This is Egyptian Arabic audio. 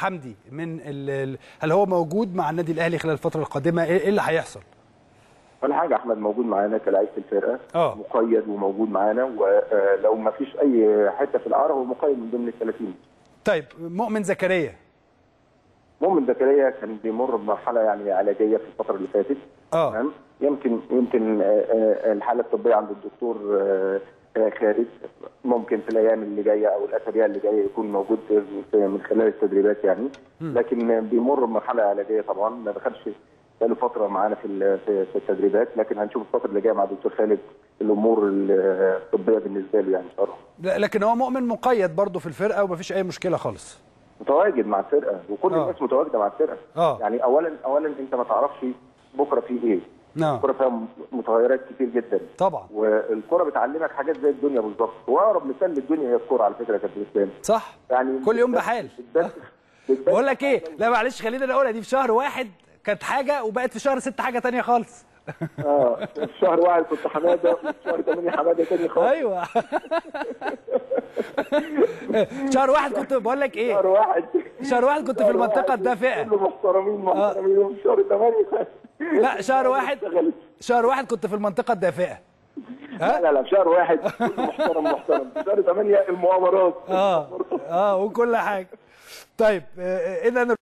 حمدي من ال- ال- هل هو موجود مع النادي الاهلي خلال الفتره القادمه ايه إيه اللي هيحصل ولا حاجه احمد موجود معانا كلاعب في الفرقه آه. مقيد وموجود معانا ولو ما فيش اي حته في الاعاره هو مقيد من ضمن ال 30 طيب مؤمن زكريا مؤمن زكريا كان بيمر بمرحله يعني علاجيه في الفتره اللي فاتت اه تمام يمكن يمكن آه، آه، الحاله الطبيه عند الدكتور آه، آه، خالد ممكن في الايام اللي جايه او الاسابيع اللي جايه يكون موجود في- من خلال التدريبات يعني لكن بيمر بمرحله علاجيه طبعا ما دخلش بقاله فتره معانا في ال- في في التدريبات لكن هنشوف الفتره اللي جايه مع الدكتور خالد الامور الطبيه بالنسبه له يعني ان شاء الله لا، لكن هو مؤمن مقيد برضه في الفرقه ومفيش اي مشكله خالص متواجد مع الفرقه وكل آه. الناس متواجده مع الفرقه آه. يعني اولا اولا انت ما تعرفش بكره في ايه نعم الكوره فيها متغيرات كتير جدا طبعا والكوره بتعلمك حاجات زي الدنيا بالظبط واقرب مثال للدنيا هي الكوره على فكره يا كابتن اسلام صح يعني كل يوم بحال بتبان- بتبان- بقول لك ايه لا معلش خلينا نقولها دي في شهر واحد كانت حاجه وبقت في شهر ست حاجه تانية خالص اه في شهر واحد كنت حماده وفي شهر ثمانيه حماده تاني خالص ايوه شهر واحد كنت بقول لك ايه شهر واحد شهر واحد كنت في المنطقه الدافئه كله محترمين محترمين وفي شهر ثمانيه لا شهر واحد اشتغلت. شهر واحد كنت في المنطقه الدافئه لا لا لا في شهر واحد كله محترم محترم في شهر ثمانيه المؤامرات اه اه وكل حاجه طيب اذا